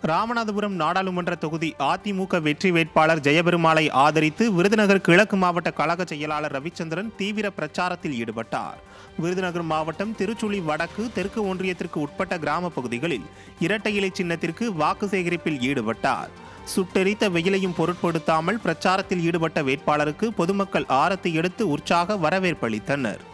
ராமநாதபுரம் நாடாளுமன்ற தொகுதி அதிமுக வெற்றி வேட்பாளர் ஜெயபெருமாளை ஆதரித்து விருதுநகர் கிழக்கு மாவட்ட கழக செயலாளர் ரவிச்சந்திரன் தீவிர பிரச்சாரத்தில் ஈடுபட்டார் விருதுநகர் மாவட்டம் திருச்சுழி வடக்கு தெற்கு ஒன்றியத்திற்கு உட்பட்ட கிராம பகுதிகளில் இரட்டை இலை சின்னத்திற்கு வாக்கு சேகரிப்பில் ஈடுபட்டார் சுட்டெரித்த வெயிலையும் பொருட்படுத்தாமல் பிரச்சாரத்தில் ஈடுபட்ட வேட்பாளருக்கு பொதுமக்கள் ஆரத்தி எடுத்து உற்சாக வரவேற்பளித்தனர்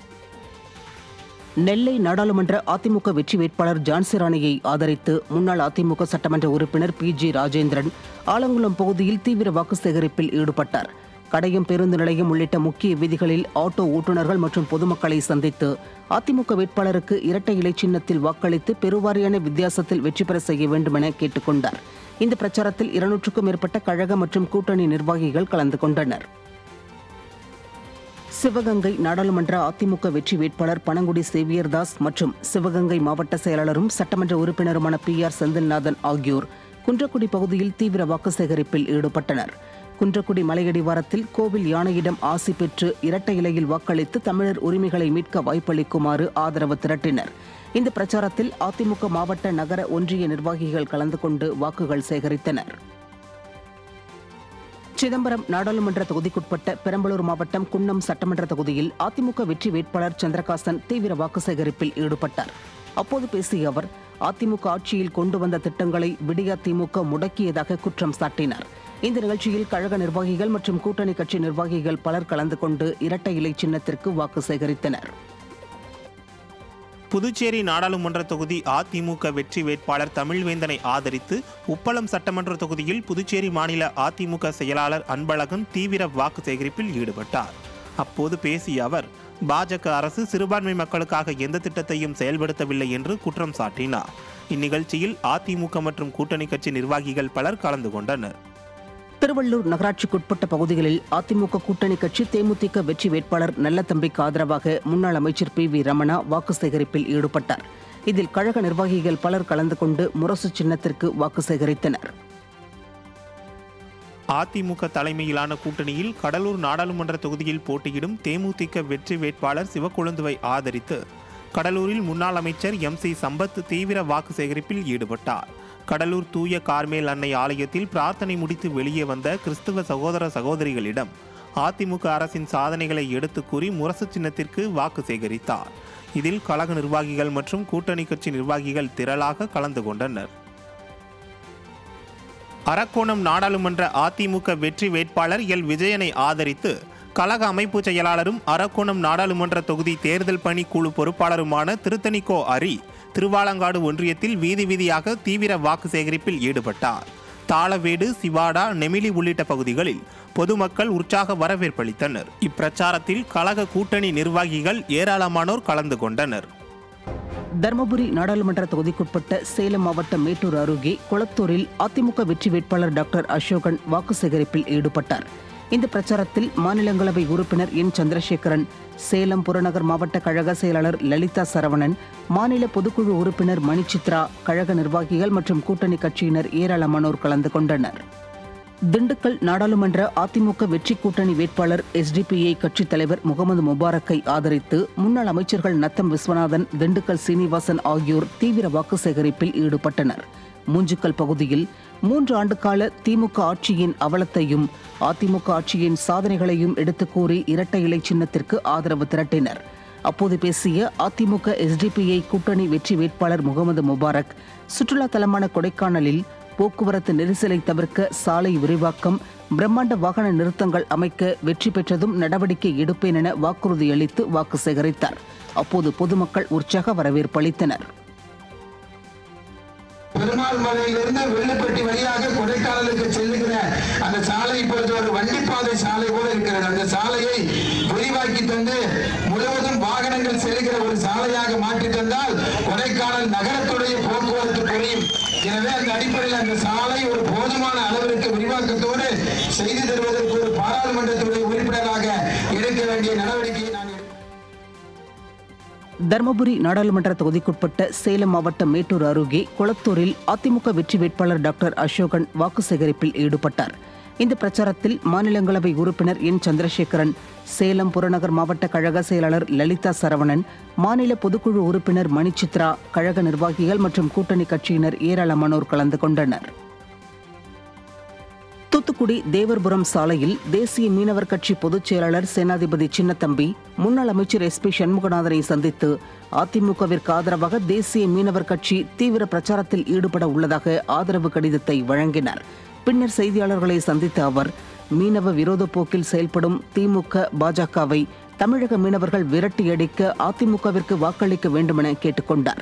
நெல்லை நாடாளுமன்ற அதிமுக வெற்றி வேட்பாளர் ஜான்சி ராணியை ஆதரித்து முன்னாள் அதிமுக சட்டமன்ற உறுப்பினர் பி ஜி ராஜேந்திரன் ஆலங்குளம் பகுதியில் தீவிர வாக்கு சேகரிப்பில் ஈடுபட்டார் கடையம் பேருந்து நிலையம் உள்ளிட்ட முக்கிய வீதிகளில் ஆட்டோ ஓட்டுநர்கள் மற்றும் பொதுமக்களை சந்தித்து அதிமுக வேட்பாளருக்கு இரட்டை இலை சின்னத்தில் வாக்களித்து பெருவாரியான வித்தியாசத்தில் வெற்றி பெற செய்ய வேண்டும் என கேட்டுக்கொண்டார் இந்த பிரச்சாரத்தில் இருநூற்றுக்கும் மேற்பட்ட கழக மற்றும் கூட்டணி நிர்வாகிகள் கலந்து கொண்டனர் சிவகங்கை நாடாளுமன்ற அதிமுக வெற்றி வேட்பாளர் பனங்குடி சேவியர் தாஸ் மற்றும் சிவகங்கை மாவட்ட செயலாளரும் சட்டமன்ற உறுப்பினருமான பி ஆர் செந்தில்நாதன் ஆகியோர் குன்றக்குடி பகுதியில் தீவிர வாக்கு சேகரிப்பில் ஈடுபட்டனர் குன்றக்குடி மலையடிவாரத்தில் கோவில் யானையிடம் ஆசி பெற்று இரட்டை இலையில் வாக்களித்து தமிழர் உரிமைகளை மீட்க வாய்ப்பளிக்குமாறு ஆதரவு திரட்டினர் இந்த பிரச்சாரத்தில் அதிமுக மாவட்ட நகர ஒன்றிய நிர்வாகிகள் கலந்து கொண்டு வாக்குகள் சேகரித்தனர் சிதம்பரம் நாடாளுமன்ற தொகுதிக்குட்பட்ட பெரம்பலூர் மாவட்டம் குன்னம் சட்டமன்ற தொகுதியில் அதிமுக வெற்றி வேட்பாளர் சந்திரகாசன் தீவிர வாக்கு சேகரிப்பில் ஈடுபட்டார் அப்போது பேசிய அவர் அதிமுக ஆட்சியில் கொண்டு வந்த திட்டங்களை விடியா திமுக முடக்கியதாக குற்றம் சாட்டினார் இந்த நிகழ்ச்சியில் கழக நிர்வாகிகள் மற்றும் கூட்டணி கட்சி நிர்வாகிகள் பலர் கலந்து கொண்டு இரட்டை இலை சின்னத்திற்கு வாக்கு சேகரித்தனர் புதுச்சேரி நாடாளுமன்ற தொகுதி அதிமுக வெற்றி வேட்பாளர் தமிழ்வேந்தனை ஆதரித்து உப்பளம் சட்டமன்ற தொகுதியில் புதுச்சேரி மாநில அதிமுக செயலாளர் அன்பழகன் தீவிர வாக்கு சேகரிப்பில் ஈடுபட்டார் அப்போது பேசிய அவர் பாஜக அரசு சிறுபான்மை மக்களுக்காக எந்த திட்டத்தையும் செயல்படுத்தவில்லை என்று குற்றம் சாட்டினார் இந்நிகழ்ச்சியில் அதிமுக மற்றும் கூட்டணி கட்சி நிர்வாகிகள் பலர் கலந்து கொண்டனர் திருவள்ளூர் நகராட்சிக்குட்பட்ட பகுதிகளில் அதிமுக கூட்டணி கட்சி தேமுதிக வெற்றி வேட்பாளர் நல்லதம்பிக்கு ஆதரவாக முன்னாள் அமைச்சர் பி வி ரமணா வாக்கு சேகரிப்பில் ஈடுபட்டார் இதில் கழக நிர்வாகிகள் பலர் கலந்து கொண்டு முரசு சின்னத்திற்கு வாக்கு சேகரித்தனர் அதிமுக தலைமையிலான கூட்டணியில் கடலூர் நாடாளுமன்ற தொகுதியில் போட்டியிடும் தேமுதிக வெற்றி வேட்பாளர் சிவக்கொழுந்துவை ஆதரித்து கடலூரில் முன்னாள் அமைச்சர் எம் சி சம்பத் தீவிர வாக்கு சேகரிப்பில் ஈடுபட்டார் கடலூர் தூய கார்மேல் அன்னை ஆலயத்தில் பிரார்த்தனை முடித்து வெளியே வந்த கிறிஸ்துவ சகோதர சகோதரிகளிடம் அதிமுக அரசின் சாதனைகளை எடுத்து கூறி முரசு சின்னத்திற்கு வாக்கு சேகரித்தார் இதில் கழக நிர்வாகிகள் மற்றும் கூட்டணி கட்சி நிர்வாகிகள் திரளாக கலந்து கொண்டனர் அரக்கோணம் நாடாளுமன்ற அதிமுக வெற்றி வேட்பாளர் எல் விஜயனை ஆதரித்து கழக அமைப்பு செயலாளரும் அரக்கோணம் நாடாளுமன்ற தொகுதி தேர்தல் பணி குழு பொறுப்பாளருமான திருத்தணிக்கோ அரி திருவாலங்காடு ஒன்றியத்தில் வீதி வீதியாக தீவிர வாக்கு சேகரிப்பில் ஈடுபட்டார் தாளவேடு சிவாடா நெமிலி உள்ளிட்ட பகுதிகளில் பொதுமக்கள் உற்சாக வரவேற்பளித்தனர் இப்பிரச்சாரத்தில் கழக கூட்டணி நிர்வாகிகள் ஏராளமானோர் கலந்து கொண்டனர் தருமபுரி நாடாளுமன்ற தொகுதிக்குட்பட்ட சேலம் மாவட்டம் மேட்டூர் அருகே குளத்தூரில் அதிமுக வெற்றி வேட்பாளர் டாக்டர் அசோகன் வாக்கு சேகரிப்பில் ஈடுபட்டார் இந்த பிரச்சாரத்தில் மாநிலங்களவை உறுப்பினர் என் சந்திரசேகரன் சேலம் புறநகர் மாவட்ட கழக செயலாளர் லலிதா சரவணன் மாநில பொதுக்குழு உறுப்பினர் மணிச்சித்ரா கழக நிர்வாகிகள் மற்றும் கூட்டணி கட்சியினர் ஏராளமானோர் கலந்து கொண்டனர் திண்டுக்கல் நாடாளுமன்ற அதிமுக வெற்றி கூட்டணி வேட்பாளர் எஸ்டிபிஐ கட்சித் தலைவர் முகமது முபாரக்கை ஆதரித்து முன்னாள் அமைச்சர்கள் நத்தம் விஸ்வநாதன் திண்டுக்கல் சீனிவாசன் ஆகியோர் தீவிர வாக்கு சேகரிப்பில் ஈடுபட்டனர் மூஞ்சுக்கல் பகுதியில் மூன்று ஆண்டுகால திமுக ஆட்சியின் அவலத்தையும் அதிமுக ஆட்சியின் சாதனைகளையும் எடுத்துக் கூறி இரட்டை இலை சின்னத்திற்கு ஆதரவு திரட்டினர் அப்போது பேசிய அதிமுக எஸ்டிபிஐ கூட்டணி வெற்றி வேட்பாளர் முகமது முபாரக் சுற்றுலா தலமான கொடைக்கானலில் போக்குவரத்து நெரிசலை தவிர்க்க சாலை விரிவாக்கம் பிரம்மாண்ட வாகன நிறுத்தங்கள் அமைக்க வெற்றி பெற்றதும் நடவடிக்கை எடுப்பேன் என வாக்குறுதியளித்து வாக்கு சேகரித்தார் அப்போது பொதுமக்கள் உற்சாக வரவேற்பு அளித்தனர் பெருமாள் மலையிலிருந்து வெள்ளுப்பட்டி வழியாக கொடைக்கானலுக்கு செல்லுகிற அந்த சாலை இப்பொழுது ஒரு வண்டிப்பாதை சாலை போல இருக்கிறது அந்த சாலையை விரிவாக்கி தந்து முழுவதும் வாகனங்கள் செல்கிற ஒரு சாலையாக மாற்றி தந்தால் கொடைக்கானல் நகரத்துடைய போக்குவரத்து குறையும் எனவே அந்த அடிப்படையில் அந்த சாலை ஒரு போதுமான அளவிற்கு விரிவாக்கத்தோடு செய்து தருவதற்கு ஒரு பாராளுமன்றத்துடைய உறுப்பினராக எடுக்க வேண்டிய நடவடிக்கையை நான் எடுக்கிறேன். தருமபுரி நாடாளுமன்ற தொகுதிக்குட்பட்ட சேலம் மாவட்டம் மேட்டூர் அருகே குளத்தூரில் அதிமுக வெற்றி வேட்பாளர் டாக்டர் அசோகன் வாக்கு சேகரிப்பில் ஈடுபட்டார் இந்த பிரச்சாரத்தில் மாநிலங்களவை உறுப்பினர் என் சந்திரசேகரன் சேலம் புறநகர் மாவட்ட கழக செயலாளர் லலிதா சரவணன் மாநில பொதுக்குழு உறுப்பினர் மணிச்சித்ரா கழக நிர்வாகிகள் மற்றும் கூட்டணி கட்சியினர் ஏராளமானோர் கலந்து கொண்டனர் தூத்துக்குடி தேவர்புரம் சாலையில் தேசிய மீனவர் கட்சி பொதுச் செயலாளர் சேனாதிபதி சின்னத்தம்பி முன்னாள் அமைச்சர் எஸ் பி சண்முகநாதனை சந்தித்து அதிமுகவிற்கு ஆதரவாக தேசிய மீனவர் கட்சி தீவிர பிரச்சாரத்தில் ஈடுபட உள்ளதாக ஆதரவு கடிதத்தை வழங்கினார் பின்னர் செய்தியாளர்களை சந்தித்த அவர் மீனவ விரோத போக்கில் செயல்படும் திமுக பாஜகவை தமிழக மீனவர்கள் விரட்டியடிக்க அதிமுகவிற்கு வாக்களிக்க வேண்டுமென கேட்டுக்கொண்டார்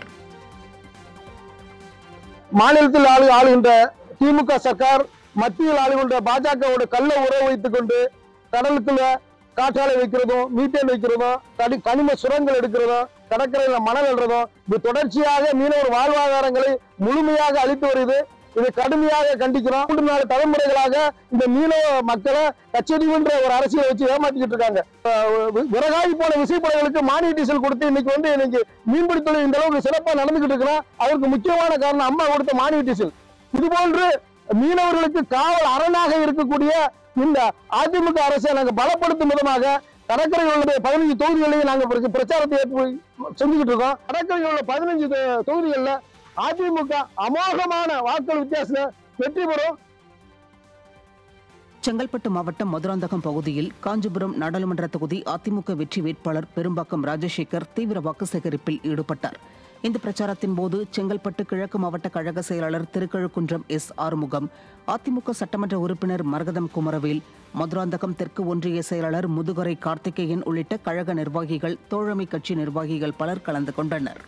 மாநிலத்தில் ஆளு ஆளுகின்ற திமுக சர்க்கார் மத்தியில் ஆளுகின்ற பாஜகவோட கள்ள உறவு வைத்துக் கொண்டு கடலுக்குள்ள காற்றாலை வைக்கிறதும் மீத்தேன் வைக்கிறதும் கனி கனிம சுரங்கள் எடுக்கிறதும் கடற்கரையில மணல் எழுறதும் இது தொடர்ச்சியாக மீனவர் வாழ்வாதாரங்களை முழுமையாக அளித்து வருது இதை கடுமையாக கண்டிக்கிறோம் மூன்று நாலு தலைமுறைகளாக இந்த மீனவ மக்களை கச்சடிவுன்ற ஒரு அரசியலை வச்சு ஏமாத்திக்கிட்டு இருக்காங்க அஹ் வி- விறகாகி போன விசைப்படைகளுக்கு மானிய டீசல் கொடுத்து இன்னைக்கு வந்து இன்னைக்கு மீன்பிடி தொழில் இந்த அளவுக்கு சிறப்பா நடந்துகிட்டு இருக்கிறோம் அதற்கு முக்கியமான காரணம் அம்மா கொடுத்த மானிய டீசல் இது போன்று மீனவர்களுக்கு காவல் அரணாக இருக்கக்கூடிய இந்த அதிமுக அரசை நாங்க பலப்படுத்தும் விதமாக கடற்கரையில் உள்ள பதினஞ்சு தொகுதிகளையும் நாங்க பிர- பிரச்சாரத்தை ஏற்ப- செஞ்சுக்கிட்டு இருக்கோம் கடற்கரையில் உள்ள பதினஞ்சு தொ- தொகுதிகள்ல அதிமுக அமோகமான வாக்கள் வித்தியாசத்துல வெற்றி பெறும் செங்கல்பட்டு மாவட்டம் மதுராந்தகம் பகுதியில் காஞ்சிபுரம் நாடாளுமன்ற தொகுதி அதிமுக வெற்றி வேட்பாளர் பெரும்பாக்கம் ராஜசேகர் தீவிர வாக்கு சேகரிப்பில் ஈடுபட்டார் இந்த பிரச்சாரத்தின் போது செங்கல்பட்டு கிழக்கு மாவட்ட கழக செயலாளர் திருக்கழுக்குன்றம் எஸ் ஆறுமுகம் அதிமுக சட்டமன்ற உறுப்பினர் மரகதம் குமரவேல் மதுராந்தகம் தெற்கு ஒன்றிய செயலாளர் முதுகரை கார்த்திகேயன் உள்ளிட்ட கழக நிர்வாகிகள் தோழமை கட்சி நிர்வாகிகள் பலர் கலந்து கொண்டனர்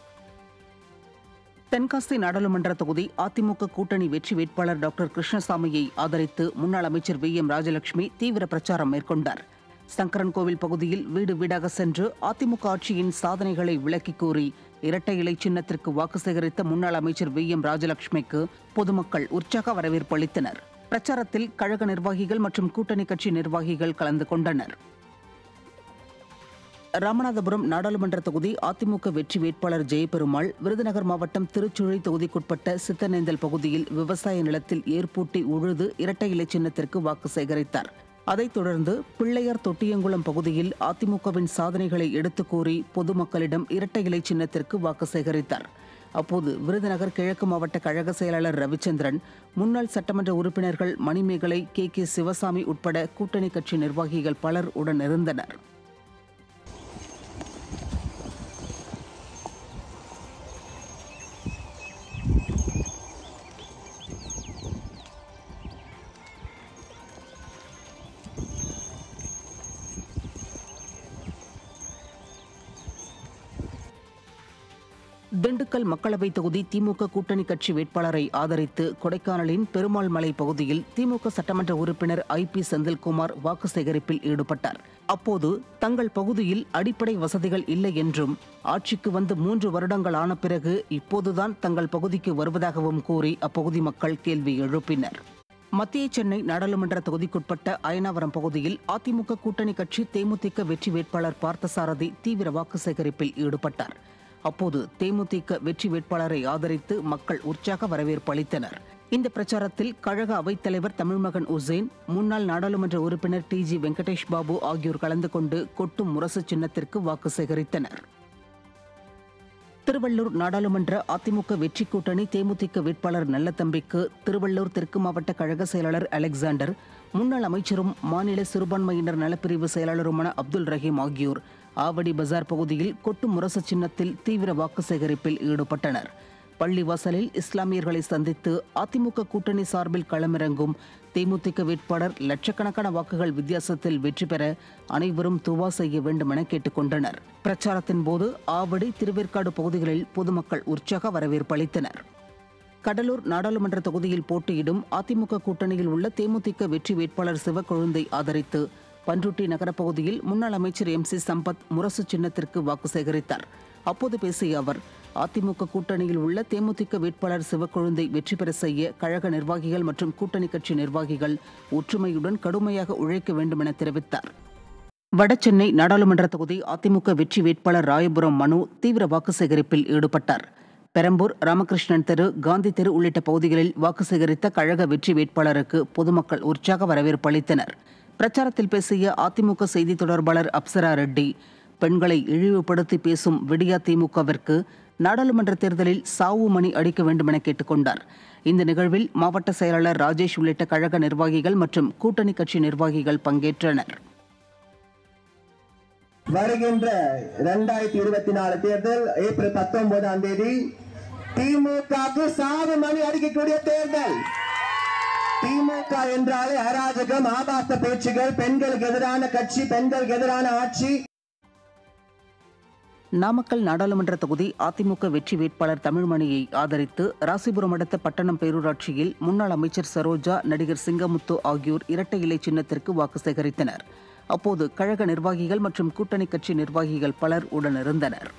தென்காசி நாடாளுமன்ற தொகுதி அதிமுக கூட்டணி வெற்றி வேட்பாளர் டாக்டர் கிருஷ்ணசாமியை ஆதரித்து முன்னாள் அமைச்சர் வி எம் ராஜலட்சுமி தீவிர பிரச்சாரம் மேற்கொண்டார் சங்கரன் கோவில் பகுதியில் வீடு வீடாக சென்று அதிமுக ஆட்சியின் சாதனைகளை விளக்கிக் கூறி இரட்டை இலை சின்னத்திற்கு வாக்கு சேகரித்த முன்னாள் அமைச்சர் வி எம் ராஜலட்சுமிக்கு பொதுமக்கள் உற்சாக வரவேற்பு அளித்தனர் பிரச்சாரத்தில் கழக நிர்வாகிகள் மற்றும் கூட்டணி கட்சி நிர்வாகிகள் கலந்து கொண்டனர் ராமநாதபுரம் நாடாளுமன்ற தொகுதி அதிமுக வெற்றி வேட்பாளர் ஜெயபெருமாள் விருதுநகர் மாவட்டம் திருச்சுழி தொகுதிக்குட்பட்ட சித்தநேந்தல் பகுதியில் விவசாய நிலத்தில் ஏற்பூட்டி உழுது இரட்டை இலை சின்னத்திற்கு வாக்கு சேகரித்தார் அதைத் தொடர்ந்து பிள்ளையார் தொட்டியங்குளம் பகுதியில் அதிமுகவின் சாதனைகளை எடுத்துக் கூறி பொதுமக்களிடம் இரட்டை இலை சின்னத்திற்கு வாக்கு சேகரித்தார் அப்போது விருதுநகர் கிழக்கு மாவட்ட கழக செயலாளர் ரவிச்சந்திரன் முன்னாள் சட்டமன்ற உறுப்பினர்கள் மணிமேகலை கே கே சிவசாமி உட்பட கூட்டணி கட்சி நிர்வாகிகள் பலர் உடன் இருந்தனர் திண்டுக்கல் மக்களவைத் தொகுதி திமுக கூட்டணி கட்சி வேட்பாளரை ஆதரித்து கொடைக்கானலின் பெருமாள் மலை பகுதியில் திமுக சட்டமன்ற உறுப்பினர் ஐ பி செந்தில்குமார் வாக்கு சேகரிப்பில் ஈடுபட்டார் அப்போது தங்கள் பகுதியில் அடிப்படை வசதிகள் இல்லை என்றும் ஆட்சிக்கு வந்து மூன்று வருடங்கள் ஆன பிறகு இப்போதுதான் தங்கள் பகுதிக்கு வருவதாகவும் கூறி அப்பகுதி மக்கள் கேள்வி எழுப்பினர் மத்திய சென்னை நாடாளுமன்ற தொகுதிக்குட்பட்ட அயனாவரம் பகுதியில் அதிமுக கூட்டணி கட்சி தேமுதிக வெற்றி வேட்பாளர் பார்த்தசாரதி தீவிர வாக்கு சேகரிப்பில் ஈடுபட்டார் அப்போது தேமுதிக வெற்றி வேட்பாளரை ஆதரித்து மக்கள் உற்சாக வரவேற்பு அளித்தனர் இந்த பிரச்சாரத்தில் கழக அவைத்தலைவர் தமிழ்மகன் உசேன் முன்னாள் நாடாளுமன்ற உறுப்பினர் டி ஜி வெங்கடேஷ் பாபு ஆகியோர் கலந்து கொண்டு கொட்டும் முரசு சின்னத்திற்கு வாக்கு சேகரித்தனர் திருவள்ளூர் நாடாளுமன்ற அதிமுக வெற்றி கூட்டணி தேமுதிக வேட்பாளர் நல்லதம்பிக்கு திருவள்ளூர் தெற்கு மாவட்ட கழக செயலாளர் அலெக்சாண்டர் முன்னாள் அமைச்சரும் மாநில சிறுபான்மையினர் நலப்பிரிவு செயலாளருமான அப்துல் ரஹீம் ஆகியோர் ஆவடி பஜார் பகுதியில் கொட்டு முரசு சின்னத்தில் தீவிர வாக்கு சேகரிப்பில் ஈடுபட்டனர் பள்ளிவாசலில் இஸ்லாமியர்களை சந்தித்து அதிமுக கூட்டணி சார்பில் களமிறங்கும் தேமுதிக வேட்பாளர் லட்சக்கணக்கான வாக்குகள் வித்தியாசத்தில் வெற்றி பெற அனைவரும் துவா செய்ய வேண்டும் என கேட்டுக்கொண்டனர் பிரச்சாரத்தின் போது ஆவடி திருவேற்காடு பகுதிகளில் பொதுமக்கள் உற்சாக வரவேற்பு அளித்தனர் கடலூர் நாடாளுமன்ற தொகுதியில் போட்டியிடும் அதிமுக கூட்டணியில் உள்ள தேமுதிக வெற்றி வேட்பாளர் சிவக்கொழுந்தை ஆதரித்து பன்ருட்டி நகரப்பகுதியில் முன்னாள் அமைச்சர் எம் சி சம்பத் முரசு சின்னத்திற்கு வாக்கு சேகரித்தார் அப்போது பேசிய அவர் அதிமுக கூட்டணியில் உள்ள தேமுதிக வேட்பாளர் சிவக்கொழுந்தை வெற்றி பெற செய்ய கழக நிர்வாகிகள் மற்றும் கூட்டணி கட்சி நிர்வாகிகள் ஒற்றுமையுடன் கடுமையாக உழைக்க வேண்டும் என தெரிவித்தார் வடசென்னை நாடாளுமன்ற தொகுதி அதிமுக வெற்றி வேட்பாளர் ராயபுரம் மனு தீவிர வாக்கு சேகரிப்பில் ஈடுபட்டார் பெரம்பூர் ராமகிருஷ்ணன் தெரு காந்தி தெரு உள்ளிட்ட பகுதிகளில் வாக்கு சேகரித்த கழக வெற்றி வேட்பாளருக்கு பொதுமக்கள் உற்சாக வரவேற்பு அளித்தனர் பிரச்சாரத்தில் பேசிய அதிமுக செய்தி தொடர்பாளர் அப்சரா ரெட்டி பெண்களை இழிவுபடுத்தி பேசும் விடியா திமுகவிற்கு நாடாளுமன்ற தேர்தலில் சாவு மணி அடிக்க வேண்டும் என கேட்டுக்கொண்டார் இந்த நிகழ்வில் மாவட்ட செயலாளர் ராஜேஷ் உள்ளிட்ட கழக நிர்வாகிகள் மற்றும் கூட்டணி கட்சி நிர்வாகிகள் பங்கேற்றனர் வருகின்ற இரண்டாயிரத்தி இருபத்தி நாலு தேர்தல் ஏப்ரல் பத்தொன்பதாம் தேதி திமுகவுக்கு சாவு மணி அடிக்கக்கூடிய தேர்தல் திமுக என்றாலே அராஜகம் ஆபாச பேச்சுகள் பெண்களுக்கு எதிரான கட்சி பெண்களுக்கு எதிரான ஆட்சி நாமக்கல் நாடாளுமன்ற தொகுதி அதிமுக வெற்றி வேட்பாளர் தமிழ்மணியை ஆதரித்து ராசிபுரம் அடுத்த பட்டணம் பேரூராட்சியில் முன்னாள் அமைச்சர் சரோஜா நடிகர் சிங்கமுத்து ஆகியோர் இரட்டை இலை சின்னத்திற்கு வாக்கு சேகரித்தனர் அப்போது கழக நிர்வாகிகள் மற்றும் கூட்டணி கட்சி நிர்வாகிகள் பலர் உடனிருந்தனர்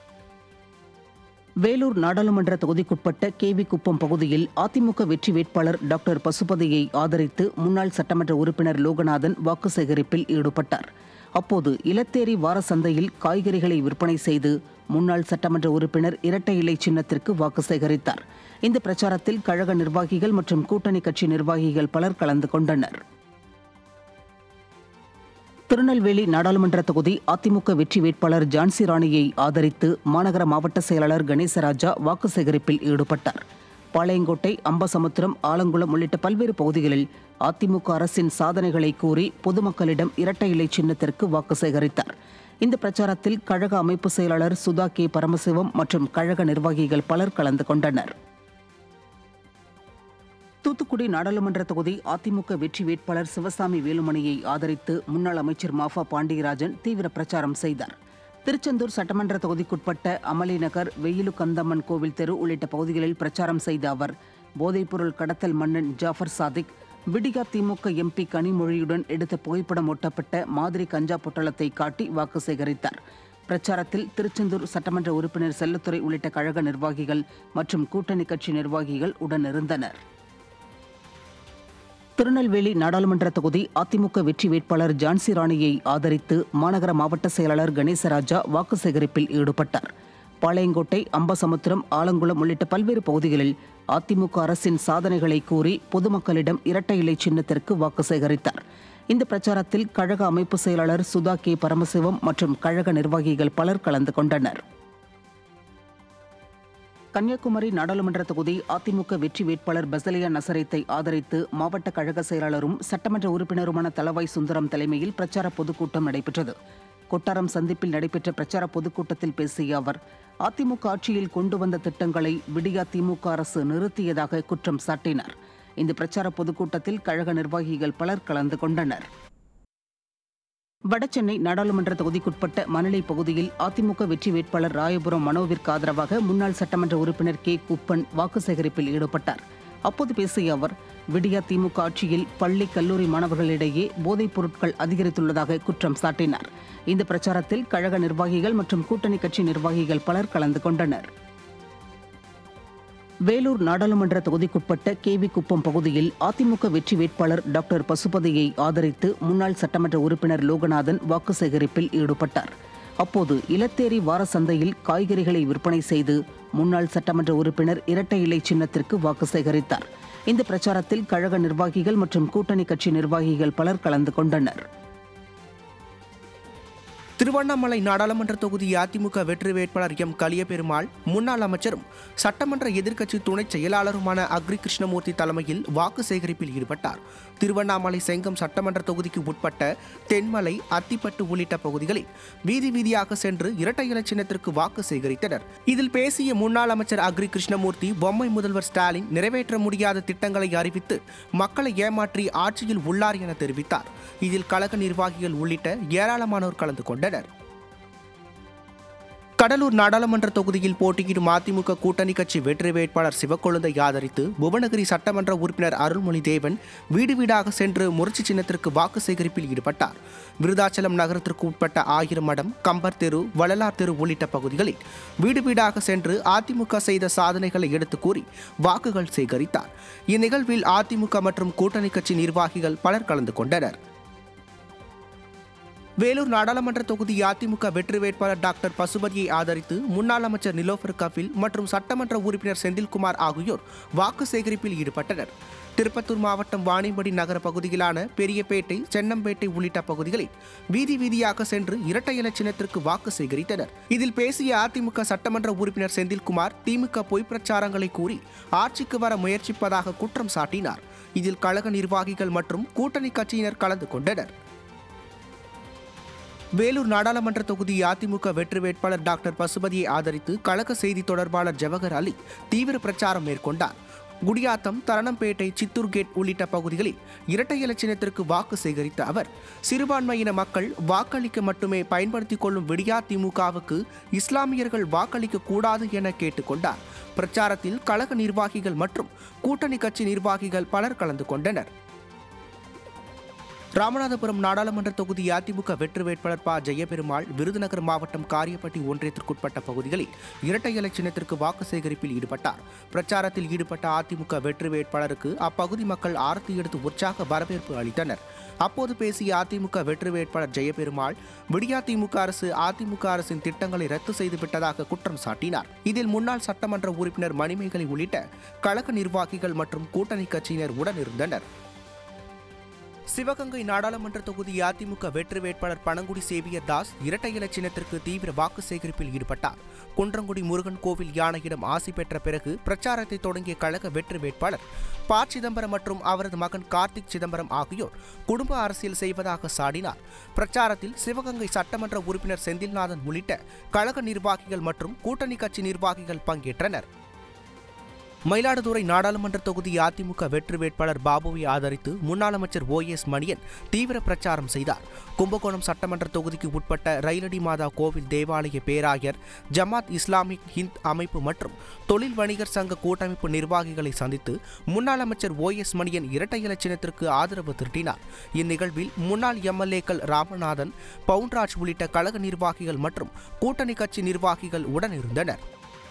வேலூர் நாடாளுமன்ற தொகுதிக்குட்பட்ட கேவி குப்பம் பகுதியில் அதிமுக வெற்றி வேட்பாளர் டாக்டர் பசுபதியை ஆதரித்து முன்னாள் சட்டமன்ற உறுப்பினர் லோகநாதன் வாக்கு சேகரிப்பில் ஈடுபட்டார் அப்போது இலத்தேரி வார சந்தையில் காய்கறிகளை விற்பனை செய்து முன்னாள் சட்டமன்ற உறுப்பினர் இரட்டை இலை சின்னத்திற்கு வாக்கு சேகரித்தார் இந்த பிரச்சாரத்தில் கழக நிர்வாகிகள் மற்றும் கூட்டணி கட்சி நிர்வாகிகள் பலர் கலந்து கொண்டனர் திருநெல்வேலி நாடாளுமன்ற தொகுதி அதிமுக வெற்றி வேட்பாளர் ஜான்சி ராணியை ஆதரித்து மாநகர மாவட்ட செயலாளர் கணேசராஜா வாக்கு சேகரிப்பில் ஈடுபட்டார் பாளையங்கோட்டை அம்பசமுத்திரம் ஆலங்குளம் உள்ளிட்ட பல்வேறு பகுதிகளில் அதிமுக அரசின் சாதனைகளை கூறி பொதுமக்களிடம் இரட்டை இலை சின்னத்திற்கு வாக்கு சேகரித்தார் இந்த பிரச்சாரத்தில் கழக அமைப்பு செயலாளர் சுதா கே பரமசிவம் மற்றும் கழக நிர்வாகிகள் பலர் கலந்து கொண்டனர் தூத்துக்குடி நாடாளுமன்ற தொகுதி அதிமுக வெற்றி வேட்பாளர் சிவசாமி வேலுமணியை ஆதரித்து முன்னாள் அமைச்சர் மாஃபா பாண்டியராஜன் தீவிர பிரச்சாரம் செய்தார் திருச்செந்தூர் சட்டமன்ற தொகுதிக்குட்பட்ட அமளி நகர் வெயிலு கந்தம்மன் கோவில் தெரு உள்ளிட்ட பகுதிகளில் பிரச்சாரம் செய்த அவர் போதைப்பொருள் கடத்தல் மன்னன் ஜாஃபர் சாதிக் விடிகா திமுக எம்பி கனிமொழியுடன் எடுத்த புகைப்படம் ஒட்டப்பட்ட மாதிரி கஞ்சா பொட்டலத்தை காட்டி வாக்கு சேகரித்தார் பிரச்சாரத்தில் திருச்செந்தூர் சட்டமன்ற உறுப்பினர் செல்லத்துறை உள்ளிட்ட கழக நிர்வாகிகள் மற்றும் கூட்டணி கட்சி நிர்வாகிகள் உடனிருந்தனர் திருநெல்வேலி நாடாளுமன்ற தொகுதி அதிமுக வெற்றி வேட்பாளர் ஜான்சி ராணியை ஆதரித்து மாநகர மாவட்ட செயலாளர் கணேசராஜா வாக்கு சேகரிப்பில் ஈடுபட்டார் பாளையங்கோட்டை அம்பசமுத்திரம் ஆலங்குளம் உள்ளிட்ட பல்வேறு பகுதிகளில் அதிமுக அரசின் சாதனைகளை கூறி பொதுமக்களிடம் இரட்டை இலை சின்னத்திற்கு வாக்கு சேகரித்தார் இந்த பிரச்சாரத்தில் கழக அமைப்பு செயலாளர் சுதா கே பரமசிவம் மற்றும் கழக நிர்வாகிகள் பலர் கலந்து கொண்டனர் கன்னியாகுமரி நாடாளுமன்ற தொகுதி அதிமுக வெற்றி வேட்பாளர் பசலியா நசரத்தை ஆதரித்து மாவட்ட கழக செயலாளரும் சட்டமன்ற உறுப்பினருமான தலவாய் சுந்தரம் தலைமையில் பிரச்சார பொதுக்கூட்டம் நடைபெற்றது கொட்டாரம் சந்திப்பில் நடைபெற்ற பிரச்சார பொதுக்கூட்டத்தில் பேசிய அவர் அதிமுக ஆட்சியில் கொண்டு வந்த திட்டங்களை விடியா திமுக அரசு நிறுத்தியதாக குற்றம் சாட்டினார் இந்த பிரச்சார பொதுக்கூட்டத்தில் கழக நிர்வாகிகள் பலர் கலந்து கொண்டனர் வடசென்னை நாடாளுமன்ற தொகுதிக்குட்பட்ட மணலி பகுதியில் அதிமுக வெற்றி வேட்பாளர் ராயபுரம் மனோவிற்கு ஆதரவாக முன்னாள் சட்டமன்ற உறுப்பினர் கே குப்பன் வாக்கு சேகரிப்பில் ஈடுபட்டார் அப்போது பேசிய அவர் விடியா திமுக ஆட்சியில் பள்ளி கல்லூரி மாணவர்களிடையே போதைப் பொருட்கள் அதிகரித்துள்ளதாக குற்றம் சாட்டினார் இந்த பிரச்சாரத்தில் கழக நிர்வாகிகள் மற்றும் கூட்டணி கட்சி நிர்வாகிகள் பலர் கலந்து கொண்டனர் வேலூர் நாடாளுமன்ற தொகுதிக்குட்பட்ட கேவி குப்பம் பகுதியில் அதிமுக வெற்றி வேட்பாளர் டாக்டர் பசுபதியை ஆதரித்து முன்னாள் சட்டமன்ற உறுப்பினர் லோகநாதன் வாக்கு சேகரிப்பில் ஈடுபட்டார் அப்போது இலத்தேரி வார சந்தையில் காய்கறிகளை விற்பனை செய்து முன்னாள் சட்டமன்ற உறுப்பினர் இரட்டை இலை சின்னத்திற்கு வாக்கு சேகரித்தார் இந்த பிரச்சாரத்தில் கழக நிர்வாகிகள் மற்றும் கூட்டணி கட்சி நிர்வாகிகள் பலர் கலந்து கொண்டனர் திருவண்ணாமலை நாடாளுமன்ற தொகுதி அதிமுக வெற்றி வேட்பாளர் எம் கலியபெருமாள் முன்னாள் அமைச்சரும் சட்டமன்ற எதிர்க்கட்சி துணை செயலாளருமான அக்ரி கிருஷ்ணமூர்த்தி தலைமையில் வாக்கு சேகரிப்பில் ஈடுபட்டார் திருவண்ணாமலை செங்கம் சட்டமன்ற தொகுதிக்கு உட்பட்ட தென்மலை அத்திப்பட்டு உள்ளிட்ட பகுதிகளில் வீதி வீதியாக சென்று இரட்டை இலை சின்னத்திற்கு வாக்கு சேகரித்தனர் இதில் பேசிய முன்னாள் அமைச்சர் அக்ரி கிருஷ்ணமூர்த்தி பொம்மை முதல்வர் ஸ்டாலின் நிறைவேற்ற முடியாத திட்டங்களை அறிவித்து மக்களை ஏமாற்றி ஆட்சியில் உள்ளார் என தெரிவித்தார் இதில் கழக நிர்வாகிகள் உள்ளிட்ட ஏராளமானோர் கலந்து கொண்டனர் கடலூர் நாடாளுமன்ற தொகுதியில் போட்டியிடும் அதிமுக கூட்டணி கட்சி வெற்றி வேட்பாளர் சிவக்கொழுந்தை ஆதரித்து புவனகிரி சட்டமன்ற உறுப்பினர் அருள்மொழி தேவன் வீடு வீடாக சென்று முரட்சி சின்னத்திற்கு வாக்கு சேகரிப்பில் ஈடுபட்டார் விருதாச்சலம் நகரத்திற்கு உட்பட்ட ஆயிரம் மடம் கம்பர் தெரு வள்ளலார் தெரு உள்ளிட்ட பகுதிகளில் வீடு வீடாக சென்று அதிமுக செய்த சாதனைகளை எடுத்து கூறி வாக்குகள் சேகரித்தார் இந்நிகழ்வில் அதிமுக மற்றும் கூட்டணி கட்சி நிர்வாகிகள் பலர் கலந்து கொண்டனர் வேலூர் நாடாளுமன்ற தொகுதி அதிமுக வெற்றி வேட்பாளர் டாக்டர் பசுபதியை ஆதரித்து முன்னாள் அமைச்சர் நிலோஃபர் கபில் மற்றும் சட்டமன்ற உறுப்பினர் செந்தில்குமார் ஆகியோர் வாக்கு சேகரிப்பில் ஈடுபட்டனர் திருப்பத்தூர் மாவட்டம் வாணியம்படி நகர பகுதியிலான பெரியபேட்டை சென்னம்பேட்டை உள்ளிட்ட பகுதிகளில் வீதி வீதியாக சென்று இரட்டை இலை சின்னத்திற்கு வாக்கு சேகரித்தனர் இதில் பேசிய அதிமுக சட்டமன்ற உறுப்பினர் செந்தில்குமார் திமுக பொய் பிரச்சாரங்களை கூறி ஆட்சிக்கு வர முயற்சிப்பதாக குற்றம் சாட்டினார் இதில் கழக நிர்வாகிகள் மற்றும் கூட்டணி கட்சியினர் கலந்து கொண்டனர் வேலூர் நாடாளுமன்ற தொகுதி அதிமுக வெற்றி வேட்பாளர் டாக்டர் பசுபதியை ஆதரித்து கழக செய்தி தொடர்பாளர் ஜவஹர் அலி தீவிர பிரச்சாரம் மேற்கொண்டார் குடியாத்தம் தரணம்பேட்டை சித்தூர் கேட் உள்ளிட்ட பகுதிகளில் இரட்டை இலச்சினத்திற்கு வாக்கு சேகரித்த அவர் சிறுபான்மையின மக்கள் வாக்களிக்க மட்டுமே பயன்படுத்திக் கொள்ளும் விடியா திமுகவுக்கு இஸ்லாமியர்கள் வாக்களிக்க கூடாது என கேட்டுக்கொண்டார் பிரச்சாரத்தில் கழக நிர்வாகிகள் மற்றும் கூட்டணி கட்சி நிர்வாகிகள் பலர் கலந்து கொண்டனர் ராமநாதபுரம் நாடாளுமன்ற தொகுதி அதிமுக வெற்றி வேட்பாளர் ப ஜெயபெருமாள் விருதுநகர் மாவட்டம் காரியப்பட்டி ஒன்றியத்திற்குட்பட்ட பகுதிகளில் இரட்டை இலை சின்னத்திற்கு வாக்கு சேகரிப்பில் ஈடுபட்டார் பிரச்சாரத்தில் ஈடுபட்ட அதிமுக வெற்றி வேட்பாளருக்கு அப்பகுதி மக்கள் ஆரத்தி எடுத்து உற்சாக வரவேற்பு அளித்தனர் அப்போது பேசிய அதிமுக வெற்றி வேட்பாளர் ஜெயபெருமாள் விடியா திமுக அரசு அதிமுக அரசின் திட்டங்களை ரத்து செய்துவிட்டதாக குற்றம் சாட்டினார் இதில் முன்னாள் சட்டமன்ற உறுப்பினர் மணிமேகலை உள்ளிட்ட கழக நிர்வாகிகள் மற்றும் கூட்டணி கட்சியினர் உடனிருந்தனர் சிவகங்கை நாடாளுமன்ற தொகுதி அதிமுக வெற்றி வேட்பாளர் பனங்குடி சேவியர் தாஸ் இரட்டை இலை சின்னத்திற்கு தீவிர வாக்கு சேகரிப்பில் ஈடுபட்டார் குன்றங்குடி முருகன் கோவில் யானையிடம் ஆசி பெற்ற பிறகு பிரச்சாரத்தை தொடங்கிய கழக வெற்றி வேட்பாளர் ப சிதம்பரம் மற்றும் அவரது மகன் கார்த்திக் சிதம்பரம் ஆகியோர் குடும்ப அரசியல் செய்வதாக சாடினார் பிரச்சாரத்தில் சிவகங்கை சட்டமன்ற உறுப்பினர் செந்தில்நாதன் உள்ளிட்ட கழக நிர்வாகிகள் மற்றும் கூட்டணி கட்சி நிர்வாகிகள் பங்கேற்றனர் மயிலாடுதுறை நாடாளுமன்ற தொகுதி அதிமுக வெற்றி வேட்பாளர் பாபுவை ஆதரித்து முன்னாள் அமைச்சர் ஓ எஸ் மணியன் தீவிர பிரச்சாரம் செய்தார் கும்பகோணம் சட்டமன்ற தொகுதிக்கு உட்பட்ட ரயிலடி மாதா கோவில் தேவாலய பேராயர் ஜமாத் இஸ்லாமிக் ஹிந்த் அமைப்பு மற்றும் தொழில் வணிகர் சங்க கூட்டமைப்பு நிர்வாகிகளை சந்தித்து முன்னாள் அமைச்சர் ஓ எஸ் மணியன் இரட்டை இலச்சினத்திற்கு ஆதரவு திரட்டினார் இந்நிகழ்வில் முன்னாள் எம்எல்ஏக்கள் ராமநாதன் பவுன்ராஜ் உள்ளிட்ட கழக நிர்வாகிகள் மற்றும் கூட்டணி கட்சி நிர்வாகிகள் உடனிருந்தனர்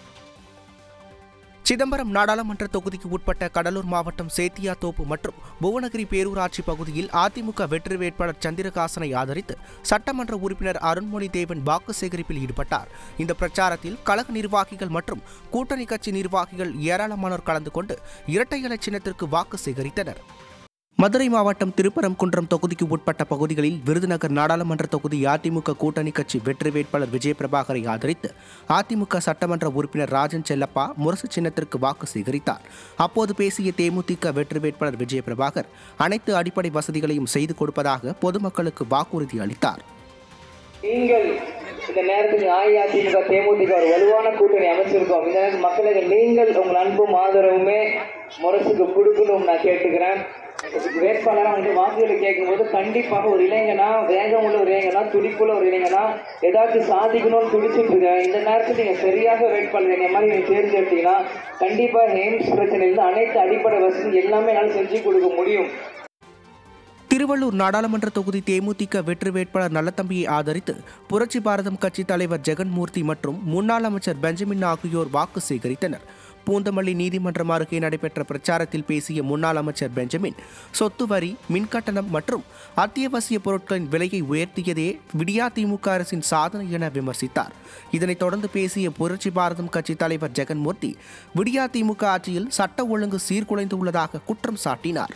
சிதம்பரம் நாடாளுமன்ற தொகுதிக்கு உட்பட்ட கடலூர் மாவட்டம் சேத்தியாத்தோப்பு மற்றும் புவனகிரி பேரூராட்சி பகுதியில் அதிமுக வெற்றி வேட்பாளர் சந்திரகாசனை ஆதரித்து சட்டமன்ற உறுப்பினர் அருண்மொழி தேவன் வாக்கு சேகரிப்பில் ஈடுபட்டார் இந்த பிரச்சாரத்தில் கழக நிர்வாகிகள் மற்றும் கூட்டணி கட்சி நிர்வாகிகள் ஏராளமானோர் கலந்து கொண்டு இரட்டை இலை சின்னத்திற்கு வாக்கு சேகரித்தனர் மதுரை மாவட்டம் திருப்பரங்குன்றம் தொகுதிக்கு உட்பட்ட பகுதிகளில் விருதுநகர் நாடாளுமன்ற தொகுதி அதிமுக கூட்டணி கட்சி வெற்றி வேட்பாளர் விஜய பிரபாகரை ஆதரித்து அதிமுக சட்டமன்ற உறுப்பினர் ராஜன் செல்லப்பா முரசு சின்னத்திற்கு வாக்கு சேகரித்தார் அப்போது பேசிய தேமுதிக வெற்றி வேட்பாளர் விஜய பிரபாகர் அனைத்து அடிப்படை வசதிகளையும் செய்து கொடுப்பதாக பொதுமக்களுக்கு வாக்குறுதி அளித்தார் நீங்கள் இந்த நேரத்தில் அஇஅதிமுக தேமுதிக ஒரு வலுவான கூட்டணி அமைச்சிருக்கோம் இந்த நேரத்தில் மக்களுக்கு நீங்கள் உங்கள் அன்பும் ஆதரவுமே முரசுக்கு கொடுக்கணும் நான் கேட்டுக்கிறேன் வேட்பாளராக வந்து வாக்குகளை கேட்கும்போது கண்டிப்பாக ஒரு இளைஞனா வேகம் உள்ள ஒரு இளைஞனா துடிப்புள்ள ஒரு இளைஞனா ஏதாச்சும் சாதிக்கணும்னு துடிச்சிட்டு இருக்கேன் இந்த நேரத்தில் நீங்க சரியாக வேட்பாளர் எங்க மாதிரி நீங்க தேர்ந்தெடுத்தீங்கன்னா கண்டிப்பா எய்ம்ஸ் பிரச்சனையிலிருந்து அனைத்து அடிப்படை வசதி எல்லாமே என்னால் செஞ்சு கொடுக்க முடியும் திருவள்ளூர் நாடாளுமன்ற தொகுதி தேமுதிக வெற்றி வேட்பாளர் நல்லத்தம்பியை ஆதரித்து புரட்சி பாரதம் கட்சி தலைவர் ஜெகன்மூர்த்தி மற்றும் முன்னாள் அமைச்சர் பெஞ்சமின் ஆகியோர் வாக்கு சேகரித்தனர் பூந்தமல்லி நீதிமன்றம் அருகே நடைபெற்ற பிரச்சாரத்தில் பேசிய முன்னாள் அமைச்சர் பெஞ்சமின் சொத்து வரி மின்கட்டணம் மற்றும் அத்தியாவசிய பொருட்களின் விலையை உயர்த்தியதே விடியா திமுக அரசின் சாதனை என விமர்சித்தார் இதனைத் தொடர்ந்து பேசிய புரட்சி பாரதம் கட்சி தலைவர் ஜெகன்மூர்த்தி விடியா திமுக ஆட்சியில் சட்ட ஒழுங்கு சீர்குலைந்துள்ளதாக குற்றம் சாட்டினார்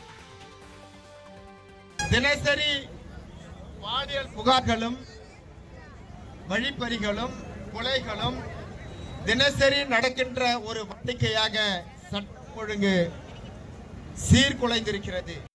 தினசரி பாலியல் புகார்களும் வழிப்பறிகளும் கொலைகளும் தினசரி நடக்கின்ற ஒரு வாடிக்கையாக சட்டம் ஒழுங்கு சீர்குலைந்திருக்கிறது